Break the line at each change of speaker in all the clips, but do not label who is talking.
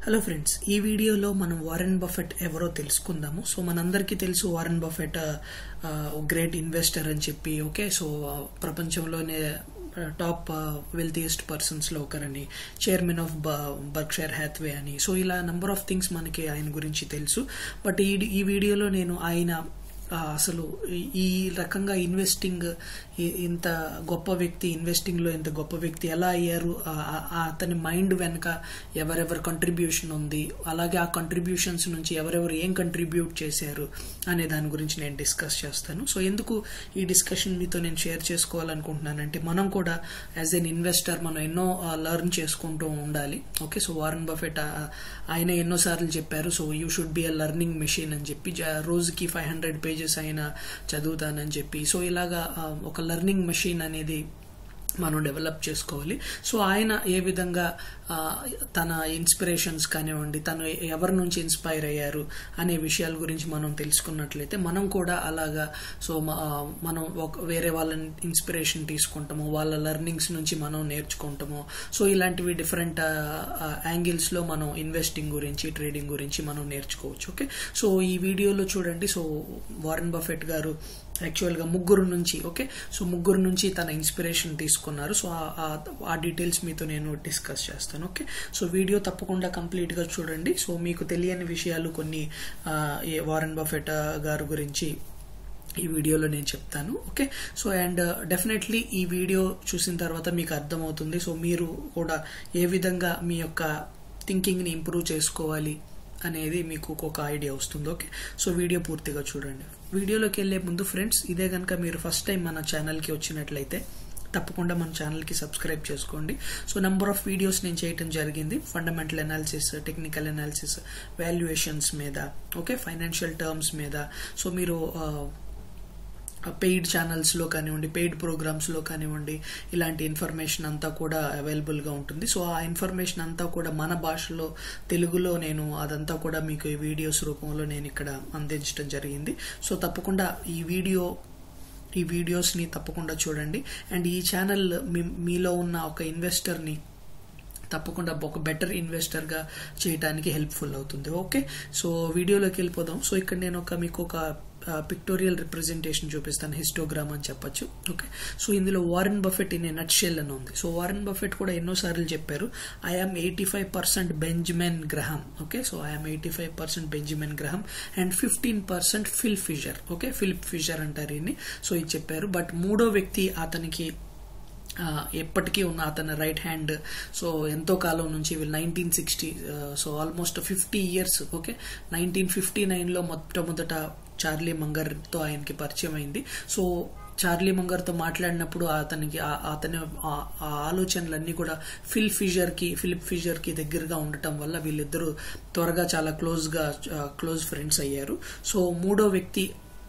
hello friends ఈ వీడియోలో మనం వారెన్ బఫెట్ ఎవరో తెలుసుకుందాము సో మనందరికీ తెలుసు వారెన్ బఫెట్ గ్రేట్ ఇన్వెస్టర్ అని చెప్పి ఓకే సో ప్రపంచంలోనే టాప్ వెల్తియెస్ట్ పర్సన్స్లో ఒకరని చైర్మన్ ఆఫ్ బర్క్షైర్ హ్యాత్వే అని సో ఇలా నెంబర్ ఆఫ్ థింగ్స్ మనకి ఆయన గురించి తెలుసు బట్ ఈ ఈ వీడియోలో నేను ఆయన అసలు ఈ రకంగా ఇన్వెస్టింగ్ ఇంత గొప్ప వ్యక్తి ఇన్వెస్టింగ్ లో ఇంత గొప్ప వ్యక్తి ఎలా అయ్యారు అతని మైండ్ వెనక ఎవరెవరి కంట్రిబ్యూషన్ ఉంది అలాగే ఆ కంట్రిబ్యూషన్స్ నుంచి ఎవరెవరు ఏం కంట్రిబ్యూట్ చేశారు అనే దాని గురించి నేను డిస్కస్ చేస్తాను సో ఎందుకు ఈ డిస్కషన్ మీతో నేను షేర్ చేసుకోవాలనుకుంటున్నానంటే మనం కూడా యాజ్ ఎన్ ఇన్వెస్టర్ మనం ఎన్నో లెర్న్ చేసుకుంటూ ఉండాలి ఓకే సో వారన్ బఫెట్ ఆయన ఎన్నోసార్లు చెప్పారు so you should be a learning machine అని చెప్పి రోజుకి ఫైవ్ హండ్రెడ్ పేజెస్ అయినా చదువుతానని చెప్పి సో ఇలాగా ఒక లెర్నింగ్ మెషిన్ అనేది మనం డెవలప్ చేసుకోవాలి సో ఆయన ఏ విధంగా తన ఇన్స్పిరేషన్స్ కానివ్వండి తను ఎవరి నుంచి ఇన్స్పైర్ అయ్యారు అనే విషయాల గురించి మనం తెలుసుకున్నట్లయితే మనం కూడా అలాగా సో మనం ఒక వేరే వాళ్ళ ఇన్స్పిరేషన్ తీసుకుంటాము వాళ్ళ లెర్నింగ్స్ నుంచి మనం నేర్చుకుంటాము సో ఇలాంటివి డిఫరెంట్ యాంగిల్స్లో మనం ఇన్వెస్టింగ్ గురించి ట్రేడింగ్ గురించి మనం నేర్చుకోవచ్చు ఓకే సో ఈ వీడియోలో చూడండి సో వారెన్ బఫెట్ గారు యాక్చువల్గా ముగ్గురు నుంచి ఓకే సో ముగ్గురు నుంచి తన ఇన్స్పిరేషన్ తీసుకున్నారు సో ఆ డీటెయిల్స్ మీతో నేను డిస్కస్ చేస్తాను ఓకే సో వీడియో తప్పకుండా కంప్లీట్గా చూడండి సో మీకు తెలియని విషయాలు కొన్ని వారెన్ బఫెట్ గారు గురించి ఈ వీడియోలో నేను చెప్తాను ఓకే సో అండ్ డెఫినెట్లీ ఈ వీడియో చూసిన తర్వాత మీకు అర్థమవుతుంది సో మీరు కూడా ఏ విధంగా మీ యొక్క థింకింగ్ని ఇంప్రూవ్ చేసుకోవాలి అనేది మీకు ఒక ఐడియా వస్తుంది ఓకే సో వీడియో పూర్తిగా చూడండి వీడియోలోకి వెళ్లే ముందు ఫ్రెండ్స్ ఇదే కనుక మీరు ఫస్ట్ టైం మన ఛానల్కి వచ్చినట్లయితే తప్పకుండా మన ఛానల్కి సబ్స్క్రైబ్ చేసుకోండి సో నెంబర్ ఆఫ్ వీడియోస్ నేను చేయటం జరిగింది fundamental analysis technical analysis valuations మీద ఓకే ఫైనాన్షియల్ టర్మ్స్ మీద సో మీరు పెయిడ్ ఛానల్స్లో కానివ్వండి పెయిడ్ ప్రోగ్రామ్స్లో కానివ్వండి ఇలాంటి ఇన్ఫర్మేషన్ అంతా కూడా అవైలబుల్గా ఉంటుంది సో ఆ ఇన్ఫర్మేషన్ అంతా కూడా మన భాషలో తెలుగులో నేను అదంతా కూడా మీకు ఈ వీడియోస్ రూపంలో నేను ఇక్కడ అందించడం జరిగింది సో తప్పకుండా ఈ వీడియో ఈ వీడియోస్ని తప్పకుండా చూడండి అండ్ ఈ ఛానల్ మీలో ఉన్న ఒక ఇన్వెస్టర్ని తప్పకుండా ఒక బెటర్ ఇన్వెస్టర్గా చేయడానికి హెల్ప్ఫుల్ అవుతుంది ఓకే సో వీడియోలోకి వెళ్ళిపోదాం సో ఇక్కడ నేను ఒక మీకు ఒక పిక్టోరియల్ రిప్రజెంటేషన్ చూపిస్తాను హిస్టోగ్రామ్ అని చెప్పొచ్చు ఓకే సో ఇందులో Warren Buffett in a nutshell అని ఉంది సో వారెన్ బఫెట్ కూడా ఎన్నోసార్లు చెప్పారు I'm eighty five percent Benjamin Graham okay so I'm eighty five percent Benjamin Graham and fifteen percent Phil Fisher okay Philip Fisher అంటారు ఈయన్ని so ఇది చెప్పారు but మూడో వ్యక్తి అతనికి ఎప్పటికీ ఉన్న అతని రైట్ హ్యాండ్ సో ఎంతో కాలం నుంచి nineteen sixty so almost fifty years okay nineteen fifty నైన్లో మొట్టమొదట చార్లీ మంగర్తో ఆయనకి పరిచయం అయింది సో చార్లీ మంగర్తో మాట్లాడినప్పుడు అతనికి అతని ఆలోచనలన్నీ కూడా ఫిల్ ఫిజర్కి ఫిలిప్ ఫిజర్కి దగ్గరగా ఉండటం వల్ల వీళ్ళిద్దరూ త్వరగా చాలా క్లోజ్గా క్లోజ్ ఫ్రెండ్స్ అయ్యారు సో మూడో వ్యక్తి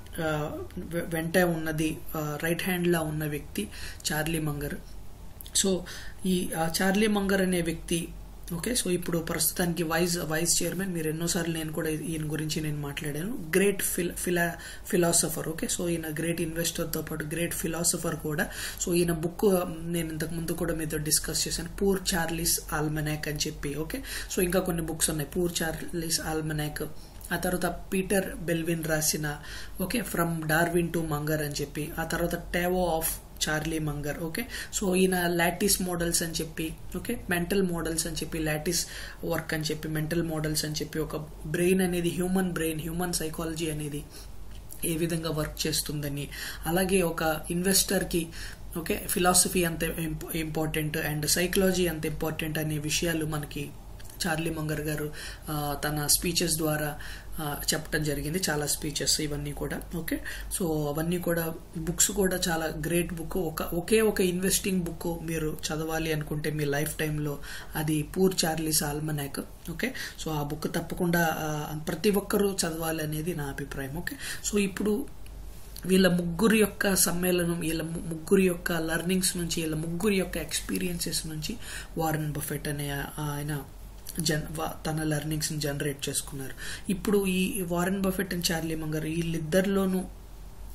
వెంట ఉన్నది రైట్ హ్యాండ్లా ఉన్న వ్యక్తి చార్లీ మంగర్ సో ఈ చార్లీ మంగర్ అనే వ్యక్తి ఓకే సో ఇప్పుడు ప్రస్తుతానికి వైస్ వైస్ చైర్మన్ మీరు ఎన్నోసార్లు నేను కూడా ఈయన గురించి నేను మాట్లాడాను గ్రేట్ ఫిల్ ఫిలా ఫిలాసఫర్ ఓకే సో ఈయన గ్రేట్ ఇన్వెస్టర్తో పాటు గ్రేట్ ఫిలాసఫర్ కూడా సో ఈయన బుక్ నేను ఇంతకు ముందు కూడా మీతో డిస్కస్ చేశాను పూర్ చార్లీస్ ఆల్మనాక్ అని చెప్పి ఓకే సో ఇంకా కొన్ని బుక్స్ ఉన్నాయి పూర్ చార్లీస్ ఆల్మనాక్ ఆ తర్వాత పీటర్ బెల్విన్ రాసిన okay from Darwin to Munger అని చెప్పి ఆ తర్వాత Tao of Charlie Munger okay so ఈయన లాటిస్ మోడల్స్ అని చెప్పి ఓకే మెంటల్ మోడల్స్ అని చెప్పి లాటిస్ వర్క్ అని చెప్పి మెంటల్ మోడల్స్ అని చెప్పి ఒక బ్రెయిన్ అనేది హ్యూమన్ బ్రెయిన్ హ్యూమన్ సైకాలజీ అనేది ఏ విధంగా వర్క్ చేస్తుందని అలాగే ఒక ఇన్వెస్టర్కి ఓకే ఫిలాసఫీ అంత ఇంపార్టెంట్ అండ్ సైకాలజీ అంత ఇంపార్టెంట్ అనే విషయాలు మనకి చార్లీ మంగర్ గారు తన స్పీచెస్ ద్వారా చెప్పడం జరిగింది చాలా స్పీచెస్ ఇవన్నీ కూడా ఓకే సో అవన్నీ కూడా బుక్స్ కూడా చాలా గ్రేట్ బుక్ ఒక ఒకే ఒక ఇన్వెస్టింగ్ బుక్ మీరు చదవాలి అనుకుంటే మీ లైఫ్ టైంలో అది poor Charlie's almanack okay so ఆ బుక్ తప్పకుండా ప్రతి ఒక్కరూ చదవాలి అనేది నా అభిప్రాయం ఓకే సో ఇప్పుడు వీళ్ళ ముగ్గురు యొక్క సమ్మేళనం వీళ్ళ ముగ్గురు యొక్క లెర్నింగ్స్ నుంచి వీళ్ళ ముగ్గురు యొక్క ఎక్స్పీరియన్సెస్ నుంచి వారన్ బఫెట్ అనే ఆయన జన్ తన లెర్నింగ్స్ని జనరేట్ చేసుకున్నారు ఇప్పుడు ఈ Warren Buffett and Charlie Munger వీళ్ళిద్దరిలోనూ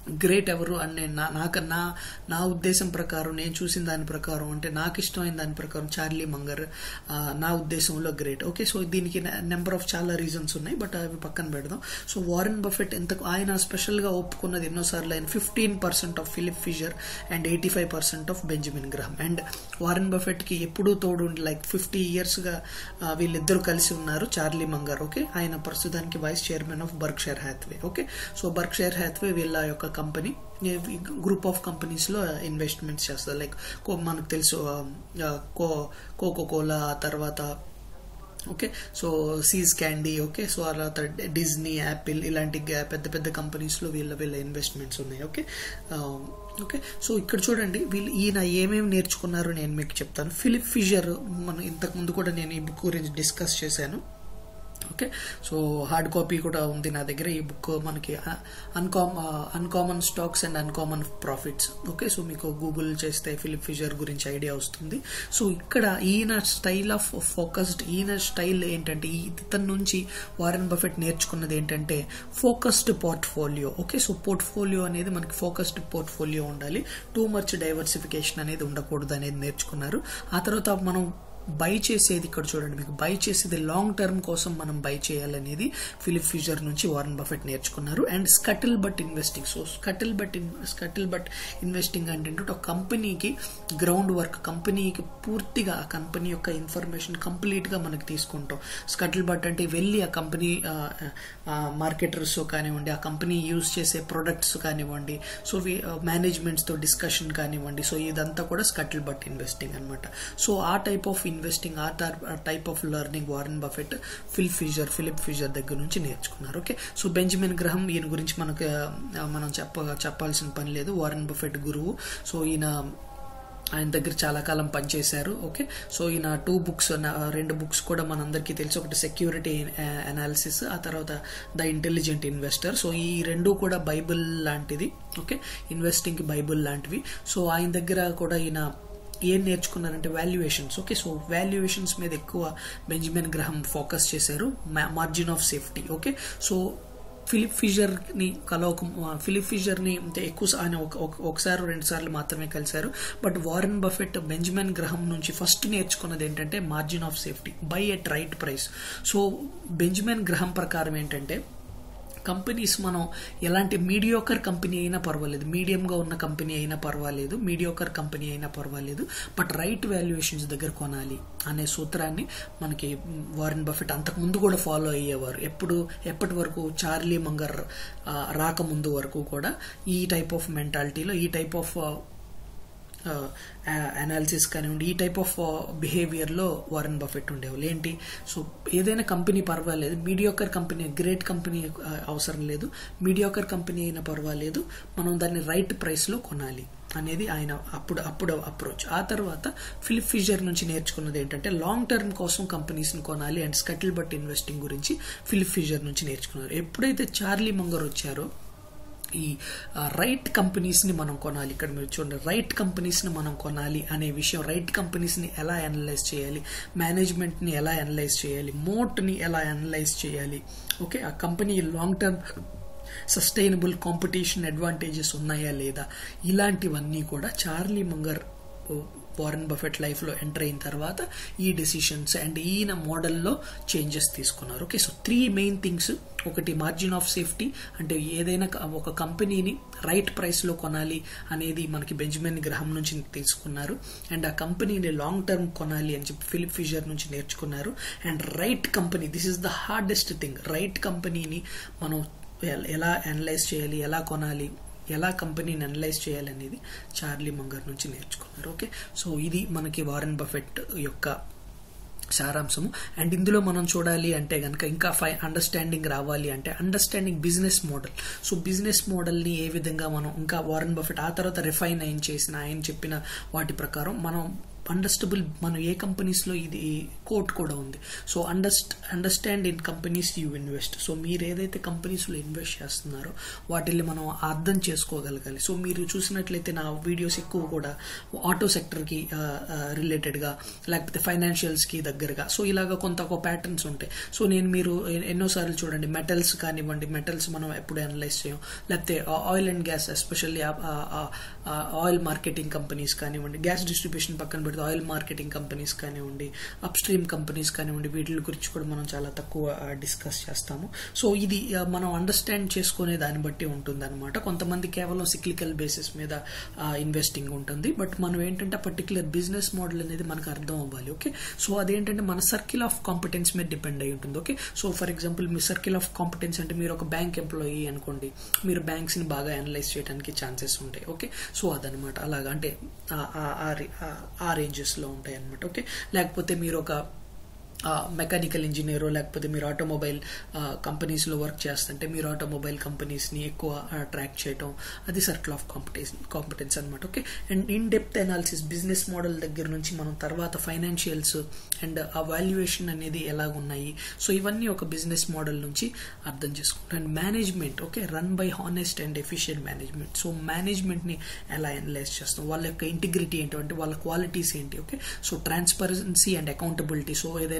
గ్రేట్ ఎవరు అని నేను నా నాకు నా నా ఉద్దేశం ప్రకారం నేను చూసిన దాని ప్రకారం అంటే నాకు ఇష్టమైన దాని ప్రకారం చార్లీ మంగర్ ఆ, నా ఉద్దేశంలో గ్రేట్ ఓకే సో దీనికి నెంబర్ ఆఫ్ చాలా రీజన్స్ ఉన్నాయి బట్ అవి పక్కన పెడదాం సో వారెన్ బఫెట్ ఎంత ఆయన స్పెషల్ గా ఒప్పుకున్నది ఎన్నోసార్లు ఆయన fifteen percent of Philip Fisher and eighty five percent of Benjamin Graham and Warren Buffett కి ఎప్పుడూ తోడు లైక్ ఫిఫ్టీ ఇయర్స్ గా ఆ, వీళ్ళిద్దరూ కలిసి ఉన్నారు చార్లీ మంగర్ ఓకే ఆయన ప్రస్తుతానికి vice chairman of Berkshire Hathaway okay so Berkshire Hathaway వీళ్ళ యొక్క కంపెనీ గ్రూప్ ఆఫ్ కంపెనీస్ లో ఇన్వెస్ట్మెంట్స్ చేస్తారు లైక్ మనకు తెలుసు ఆ, కో కోకో కోలా తర్వాత okay so See's candy okay so అలా తర్వాత డిజ్నీ యాపిల్ ఇలాంటి గా- పెద్ద పెద్ద కంపెనీస్ లో వీళ్ళ వీళ్ళ ఇన్వెస్ట్మెంట్స్ ఉన్నాయి ఓకే ఆ, ఓకే సో ఇక్కడ చూడండి వీళ్ళు ఈయన ఏమేమి నేర్చుకున్నారో నేను మీకు చెప్తాను ఫిలిప్ ఫిషర్ మనం ఇంతకు ముందు కూడా నేను ఈ బుక్ గురించి డిస్కస్ చేశాను ఓకే సో హార్డ్ కాపీ కూడా ఉంది నా దగ్గర ఈ బుక్ మనకి అన్కామ్ uncommon stocks and uncommon profits okay so మీకు గూగుల్ చేస్తే ఫిలిప్ ఫిషర్ గురించి ఐడియా వస్తుంది సో ఇక్కడ ఈయన స్టైల్ ఆఫ్ ఫోకస్డ్ ఈయన స్టైల్ ఏంటంటే ఈ ఇతని నుంచి వారెన్ బఫెట్ నేర్చుకున్నది ఏంటంటే focused portfolio okay so portfolio అనేది మనకి ఫోకస్డ్ పోర్ట్ఫోలియో ఉండాలి టూ మచ్ డైవర్సిఫికేషన్ అనేది ఉండకూడదు అనేది నేర్చుకున్నారు ఆ తర్వాత మనం బై చేసేది ఇక్కడ చూడండి మీకు బై చేసేది లాంగ్ టర్మ్ కోసం మనం బై చేయాలనేది ఫిలిప్ ఫిజర్ నుంచి వారన్ బఫెట్ నేర్చుకున్నారు and scuttlebutt investing so scuttlebutt scuttlebutt investing అంటే ఏంటంటే ఒక కంపెనీకి గ్రౌండ్ వర్క్ కంపెనీకి పూర్తిగా ఆ కంపెనీ యొక్క ఇన్ఫర్మేషన్ కంప్లీట్ గా మనకి తీసుకుంటాం స్కటిల్ బట్ అంటే వెళ్ళి ఆ కంపెనీ మార్కెటర్స్ కానివ్వండి ఆ కంపెనీ యూజ్ చేసే ప్రొడక్ట్స్ కానివ్వండి సో మేనేజ్మెంట్స్ తో డిస్కషన్ కానివ్వండి సో ఇదంతా కూడా స్కటిల్ బట్ ఇన్వెస్టింగ్ అనమాట సో ఆ టైప్ ఆఫ్ ఇన్వెస్టింగ్ ఆ type of learning Warren Buffett Phil Fisher Philip Fisher దగ్గర నుంచి నేర్చుకున్నారు ఓకే సో బెంజమిన్ గ్రహం ఈయన గురించి మనకు ఆ, మనం చెప్ప చెప్పాల్సిన పని లేదు వారన్ బఫెట్ గురువు సో ఈయన ఆయన దగ్గర చాలా కాలం పనిచేశారు ఓకే సో ఈయన టూ బుక్స్ రెండు బుక్స్ కూడా మనందరికీ తెలుసు ఒకటి సెక్యూరిటీ అనాలిసిస్ ఆ తర్వాత ద ఇంటెలిజెంట్ ఇన్వెస్టర్ సో ఈ రెండు కూడా బైబిల్ లాంటిది ఓకే ఇన్వెస్టింగ్ కి బైబిల్ లాంటివి సో ఆయన దగ్గర కూడా ఈయన ఏం నేర్చుకున్నారంటే వాల్యుయేషన్స్ ఓకే సో వాల్యుయేషన్స్ మీద ఎక్కువ బెంజమిన్ గ్రహం ఫోకస్ చేశారు margin of safety okay so Philip Fisher ని కలవక ఫిలిప్ ఫిజర్ ని అంటే ఎక్కువ సా- ఆయన ఒక- ఒక- ఒకసారి రెండు సార్లు మాత్రమే కలిశారు బట్ వారెన్ బఫెట్ బెంజమిన్ గ్రహం నుంచి ఫస్ట్ నేర్చుకున్నది ఏంటంటే margin of safety buy at right price so Benjamin Graham ప్రకారం ఏంటంటే కంపెనీస్ మనం ఎలాంటి మీడియోకర్ కంపెనీ అయినా పర్వాలేదు మీడియంగా ఉన్న కంపెనీ అయినా పర్వాలేదు మీడియోకర్ కంపెనీ అయినా పర్వాలేదు బట్ రైట్ వాల్యుయేషన్స్ దగ్గర కొనాలి అనే సూత్రాన్ని మనకి వారెన్ బఫెట్ అంతకు ముందు కూడా ఫాలో అయ్యేవారు ఎప్పుడు ఎప్పటి వరకు చార్లీ మంగర్ ఆ, రాకముందు వరకు కూడా ఈ టైప్ ఆఫ్ మెంటాలిటీలో ఈ టైప్ ఆఫ్ అనాలిసిస్ కానివ్వండి ఈ టైప్ ఆఫ్ బిహేవియర్ లో వారెన్ బఫెట్ ఉండేవాళ్ళు ఏంటి సో ఏదైనా కంపెనీ పర్వాలేదు మీడియోకర్ కంపెనీ గ్రేట్ కంపెనీ అవసరం లేదు మీడియోకర్ కంపెనీ అయినా పర్వాలేదు మనం దాన్ని రైట్ ప్రైస్ లో కొనాలి అనేది ఆయన అప్పుడు అప్పుడు అప్రోచ్ ఆ తర్వాత ఫిలిప్ ఫిజర్ నుంచి నేర్చుకున్నది ఏంటంటే లాంగ్ టర్మ్ కోసం కంపెనీస్ ని కొనాలి అండ్ స్కటిల్ బట్ ఇన్వెస్టింగ్ గురించి ఫిలిప్ ఫిజర్ నుంచి నేర్చుకున్నారు ఎప్పుడైతే చార్లీ మంగర్ వచ్చారో ఈ రైట్ కంపెనీస్ ని మనం కొనాలి ఇక్కడ మీరు చూడండి రైట్ కంపెనీస్ ని మనం కొనాలి అనే విషయం రైట్ కంపెనీస్ ని ఎలా అనలైజ్ చేయాలి మేనేజ్మెంట్ ని ఎలా అనలైజ్ చేయాలి మోట్ ని ఎలా అనలైజ్ చేయాలి ఓకే ఆ company long term sustainable competition advantages ఉన్నాయా లేదా ఇలాంటివన్నీ కూడా Charlie Munger Warren Buffett life లో ఎంటర్ అయిన తర్వాత ఈ డెసిషన్స్ అండ్ ఈయన మోడల్లో చేంజెస్ తీసుకున్నారు okay so three main things ఒకటి మార్జిన్ ఆఫ్ సేఫ్టీ అంటే ఏదైనా క- ఒక కంపెనీని రైట్ ప్రైస్ లో కొనాలి అనేది మనకి బెంజమిన్ గ్రహం నుంచి తీసుకున్నారు అండ్ ఆ కంపెనీని లాంగ్ టర్మ్ కొనాలి అని చెప్పి ఫిలిప్ ఫిజర్ నుంచి నేర్చుకున్నారు and right company this is the hardest thing right కంపెనీని మనం ఎల- ఎలా అనలైజ్ చేయాలి ఎలా కొనాలి ఎలా కంపెనీని అనలైజ్ చేయాలనేది చార్లీ మంగర్ నుంచి నేర్చుకున్నారు ఓకే సో ఇది మనకి వారెన్ బఫెట్ యొక్క సారాంశము అండ్ ఇందులో మనం చూడాలి అంటే గనక ఇంకా ఫై అండర్స్టాండింగ్ రావాలి అంటే understanding business model so business model ని ఏ విధంగా మనం ఇంకా వారెన్ బఫెట్ ఆ తర్వాత రిఫైన్ అయిన చేసిన ఆయన చెప్పిన వాటి ప్రకారం మనం అండర్స్టబుల్ మనం ఏ కంపెనీస్లో ఇది కోట్ కూడా ఉంది సో అండర్స్ట్ understand in companies you invest so మీరు ఏదైతే కంపెనీస్లో ఇన్వెస్ట్ చేస్తున్నారో వాటిని మనం అర్థం చేసుకోగలగాలి సో మీరు చూసినట్లయితే నా వీడియోస్ ఎక్కువ కూడా ఆటో సెక్టర్కి రిలేటెడ్గా లేకపోతే ఫైనాన్షియల్స్కి దగ్గరగా సో ఇలాగ కొంత ఒక ప్యాటర్న్స్ ఉంటాయి సో నేను మీరు ఎన్నోసార్లు చూడండి మెటల్స్ కానివ్వండి మెటల్స్ మనం ఎప్పుడు అనలైజ్ చేయం లేకపోతే oil and gas especially oil marketing companies కానివ్వండి గ్యాస్ డిస్ట్రిబ్యూషన్ పక్కన పెడితే ఆయిల్ మార్కెటింగ్ కంపెనీస్ కానివ్వండి అప్ స్ట్రీమ్ కంపెనీస్ కానివ్వండి వీటి గురించి కూడా మనం చాలా తక్కువ డిస్కస్ చేస్తాము సో ఇది మనం అండర్స్టాండ్ చేసుకునే దాన్ని బట్టి ఉంటుంది అనమాట కొంతమంది కేవలం సిక్లికల్ బేసిస్ మీద ఇన్వెస్టింగ్ ఉంటుంది బట్ మనం ఏంటంటే పర్టికులర్ బిజినెస్ మోడల్ అనేది మనకు అర్థం అవ్వాలి ఓకే సో అదేంటంటే మన సర్కిల్ ఆఫ్ కాంపిటెన్స్ మీద డిపెండ్ అయి ఉంటుంది ఓకే సో ఫర్ ఎగ్జాంపుల్ మీ సర్కిల్ ఆఫ్ కాంపిటెన్స్ అంటే మీరు ఒక బ్యాంక్ ఎంప్లాయీ అనుకోండి మీరు బ్యాంక్స్ ని బాగా అనలైజ్ చేయడానికి ఛాన్సెస్ ఉంటాయి ఓకే సో అదనమాట అలాగా అంటే ఆ రేంజెస్ లో ఉంటాయి అనమాట ఓకే లేకపోతే మీరు ఒక మెకానికల్ ఇంజనీర్ లేకపోతే మీరు ఆటోమొబైల్ కంపెనీస్లో వర్క్ చేస్తుంటే మీరు ఆటోమొబైల్ కంపెనీస్ని ఎక్కువ ట్రాక్ చేయటం అది సర్కిల్ ఆఫ్ కాంపిటెన్స్ కాంపిటెన్స్ అనమాట okay and in depth analysis business model దగ్గర నుంచి మనం తర్వాత ఫైనాన్షియల్స్ అండ్ ఆ వాల్యుయేషన్ అనేది ఎలా ఉన్నాయి సో ఇవన్నీ ఒక బిజినెస్ మోడల్ నుంచి అర్థం చేసుకుంటాం and management okay run by honest and efficient management so మేనేజ్మెంట్ని ఎలా అనలైజ్ చేస్తాం వాళ్ళ యొక్క ఇంటిగ్రిటీ ఏంటి అంటే వాళ్ళ క్వాలిటీస్ ఏంటి okay so transparency and accountability so ఏదైనా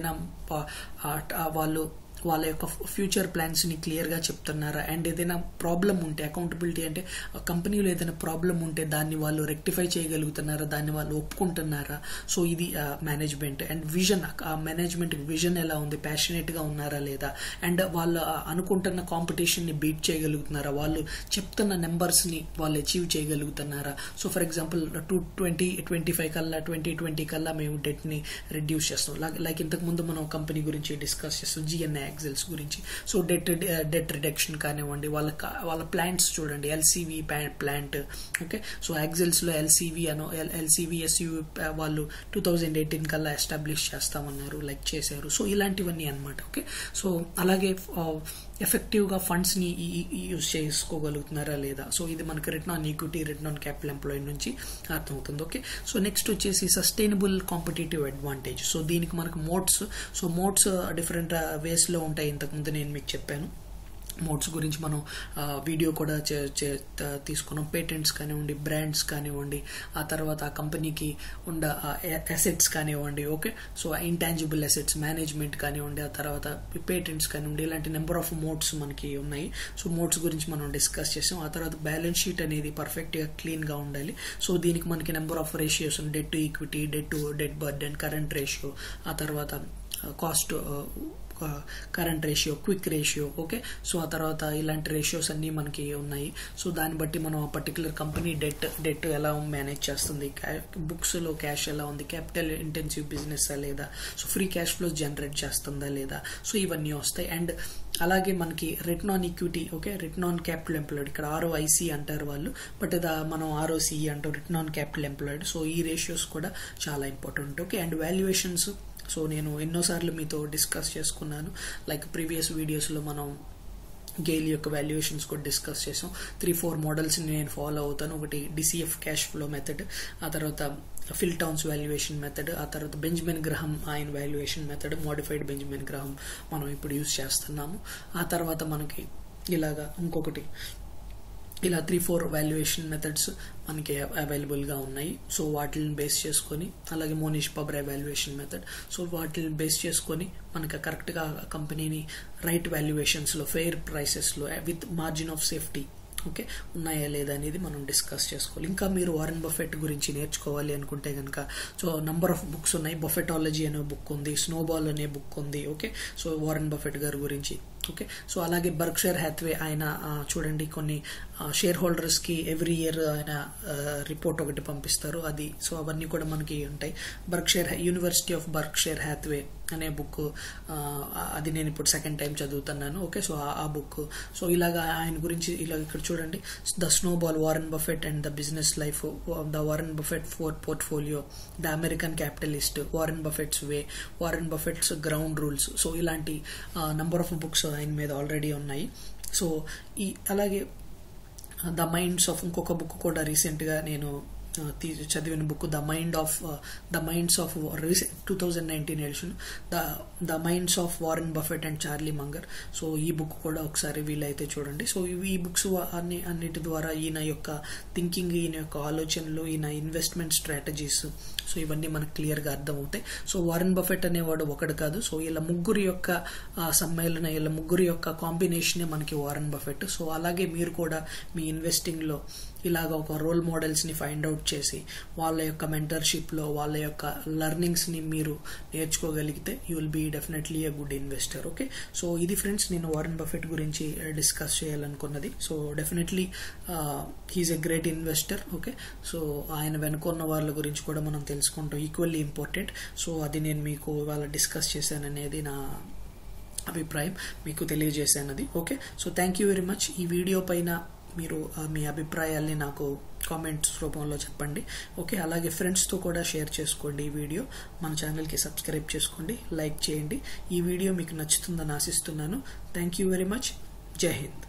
వాళ్ళు వాళ్ళ యొక్క ఫ్యూచర్ ప్లాన్స్ ని క్లియర్ గా చెప్తున్నారా అండ్ ఏదైనా ప్రాబ్లం ఉంటే అకౌంటబిలిటీ అంటే కంపెనీలో ఏదైనా ప్రాబ్లం ఉంటే దాన్ని వాళ్ళు రెక్టిఫై చేయగలుగుతున్నారా దాన్ని వాళ్ళు ఒప్పుకుంటున్నారా సో ఇది మేనేజ్మెంట్ అండ్ విజన్ ఆ మేనేజ్మెంట్ విజన్ ఎలా ఉంది ప్యాషనేట్ గా ఉన్నారా లేదా అండ్ వాళ్ళు అనుకుంటున్న కాంపిటీషన్ ని బీట్ చేయగలుగుతున్నారా వాళ్ళు చెప్తున్న నెంబర్స్ ని వాళ్ళు అచీవ్ చేయగలుగుతున్నారా so for example two twenty twenty five కల్లా ట్వంటీ ట్వంటీ కల్లా మేము డెట్ ని రెడ్యూస్ చేస్తాం లైక్ ఇంతకు ముందు మనం కంపెనీ గురించి డిస్కస్ చేస్తాం జిఎన్ఐ ఎగ్జల్స్ గురించి సో డెట్ డెట్ రిడక్షన్ కానివ్వండి వాళ్ళ వాళ్ళ ప్లాంట్స్ చూడండి ఎల్సివి ప్లాంట్ ఓకే సో ఎగ్జల్స్ లో ఎల్సివి అనో ఎల్సివి ఎస్యూ వాళ్ళు టూ థౌజండ్ ఎయిటీన్ కల్లా ఎస్టాబ్లిష్ చేస్తామన్నారు లైక్ చేశారు సో ఇలాంటివన్నీ అనమాట ఓకే సో అలాగే ఎఫెక్టివ్ గా ఫండ్స్ ని యూజ్ చేసుకోగలుగుతున్నారా లేదా సో ఇది మనకి return on equity return on capital employee నుంచి అర్థమవుతుంది ఓకే సో నెక్స్ట్ వచ్చేసి సస్టైనబుల్ కాంపిటేటివ్ అడ్వాంటేజ్ సో దీనికి మనకు moats so moats different ways లో ఉంటాయి ఇంతకుముందు నేను మీకు చెప్పాను మోడ్స్ గురించి మనం వీడియో కూడా తీసుకున్నాం పేటెంట్స్ కానివ్వండి బ్రాండ్స్ కానివ్వండి ఆ తర్వాత ఆ కంపెనీకి ఉండ అసెట్స్ కానివ్వండి okay so intangible assets management కానివ్వండి ఆ తర్వాత పేటెంట్స్ కానివ్వండి ఇలాంటి నెంబర్ ఆఫ్ మోడ్స్ మనకి ఉన్నాయి సో మోడ్స్ గురించి మనం డిస్కస్ చేసాం ఆ తర్వాత బ్యాలెన్స్ షీట్ అనేది పర్ఫెక్ట్గా క్లీన్గా ఉండాలి సో దీనికి మనకి number of ratios debt to equity debt to debt burden current ratio ఆ తర్వాత cost current ratio quick ratio okay so ఆ తర్వాత ఇలాంటి రేషియోస్ అన్నీ మనకి ఉన్నాయి సో దాన్ని బట్టి మనం ఆ పర్టికులర్ కంపెనీ డెట్ డెట్ ఎలా మేనేజ్ చేస్తుంది బుక్స్లో క్యాష్ ఎలా ఉంది క్యాపిటల్ ఇంటెన్సివ్ బిజినెస్ లేదా so free cash flow generate చేస్తుందా లేదా సో ఇవన్నీ వస్తాయి అండ్ అలాగే మనకి return on equity okay return on capital employed ఇక్కడ ఆర్ఓఐసి అంటారు వాళ్ళు బట్ ఇది మనం ఆర్ఓసిఈ అంటాం return on capital employed so ఈ రేషియోస్ కూడా చాలా important okay and valuations so నేను ఎన్నోసార్లు మీతో డిస్కస్ చేసుకున్నాను లైక్ ప్రీవియస్ వీడియోస్లో మనం గెయిల్ యొక్క వాల్యుయేషన్స్ కూడా డిస్కస్ చేసాం త్రీ ఫోర్ మోడల్స్ని నేను ఫాలో అవుతాను ఒకటి డిసిఎఫ్ క్యాష్ ఫ్లో మెథడ్ ఆ తర్వాత ఫిల్ టౌన్స్ వాల్యుయేషన్ మెథడ్ ఆ తర్వాత బెంజమిన్ గ్రహం ఆయన వాల్యుయేషన్ మెథడ్ మోడిఫైడ్ బెంజమిన్ గ్రహం మనం ఇప్పుడు యూస్ చేస్తున్నాము ఆ తర్వాత మనకి ఇలాగా ఇంకొకటి ఇలా త్రీ ఫోర్ వాల్యుయేషన్ మెథడ్స్ మనకి అవైలబుల్గా ఉన్నాయి సో వాటిని బేస్ చేసుకొని అలాగే Mohnish Pabrai valuation method so వాటిని బేస్ చేసుకొని మనకి కరెక్ట్గా కంపెనీని రైట్ వాల్యుయేషన్స్లో ఫెయిర్ ప్రైసెస్లో with margin of safety okay ఉన్నాయా లేదా అనేది మనం డిస్కస్ చేసుకోవాలి ఇంకా మీరు వారెన్ బఫెట్ గురించి నేర్చుకోవాలి అనుకుంటే కనుక సో నంబర్ ఆఫ్ బుక్స్ ఉన్నాయి బఫెటాలజీ అనే బుక్ ఉంది స్నోబాల్ అనే బుక్ ఉంది ఓకే సో వారెన్ బఫెట్ గారి గురించి ఓకే సో అలాగే బర్క్షైర్ హ్యాత్వే ఆయన చూడండి కొన్ని షేర్ హోల్డర్స్ కి ఎవ్రీ ఇయర్ ఆయన రిపోర్ట్ ఒకటి పంపిస్తారు అది సో అవన్నీ కూడా మనకి ఉంటాయి Berkshire university of Berkshire Hathaway అనే బుక్ అది నేను ఇప్పుడు సెకండ్ టైం చదువుతున్నాను ఓకే సో ఆ బుక్ సో ఇలాగా ఆయన గురించి ఇలా ఇక్కడ చూడండి the snowball Warren Buffett and the business life the Warren Buffett for portfolio the American capitalist Warren Buffett's way Warren Buffett's ground rules so ఇలాంటి number of books ఆయన మీద ఆల్రెడీ ఉన్నాయి సో ఈ అలాగే ద మైండ్స్ ఆఫ్ ఇంకొక book కూడా రీసెంట్గా నేను చదివిన book the mind of the minds of two thousand nineteen edition the the minds of Warren Buffett and Charlie Munger so ఈ బుక్ కూడా ఒకసారి వీలైతే చూడండి సో ఈ బుక్స్ అన్ని అన్నిటి ద్వారా ఈయన యొక్క థింకింగ్ ఈయన యొక్క ఆలోచనలు ఈయన ఇన్వెస్ట్మెంట్ స్ట్రాటజీస్ సో ఇవన్నీ మనకు క్లియర్గా అర్థమవుతాయి సో వారెన్ బఫెట్ అనేవాడు ఒకడు కాదు సో ఇలా ముగ్గురు యొక్క సమ్మేళన ఇలా ముగ్గురు యొక్క కాంబినేషనే మనకి వారెన్ బఫెట్ సో అలాగే మీరు కూడా మీ ఇన్వెస్టింగ్లో ఇలాగ ఒక రోల్ మోడల్స్ని ఫైండ్ అవుట్ చేసి వాళ్ళ యొక్క మెంటర్షిప్లో వాళ్ళ యొక్క లర్నింగ్స్ని మీరు నేర్చుకోగలిగితే you will be definitely a good investor okay so ఇది ఫ్రెండ్స్ నేను వారెన్ బఫెట్ గురించి డిస్కస్ చేయాలనుకున్నది so definitely he's a great investor okay so ఆయన వెనుకున్న వాళ్ళ గురించి కూడా మనం తెలుసుకుంటాం ఈక్వల్లీ ఇంపార్టెంట్ సో అది నేను మీకు ఇవాళ డిస్కస్ చేశాననేది నా అభిప్రాయం మీకు తెలియజేశానది okay so thank you very much ఈ వీడియో పైన మీరు మీ అభిప్రాయాల్ని నాకు కామెంట్స్ రూపంలో చెప్పండి ఓకే అలాగే ఫ్రెండ్స్తో కూడా షేర్ చేసుకోండి ఈ వీడియో మన ఛానల్కి సబ్స్క్రైబ్ చేసుకోండి లైక్ చేయండి ఈ వీడియో మీకు నచ్చుతుందని ఆశిస్తున్నాను థ్యాంక్ యూ వెరీ మచ్ జై హింద్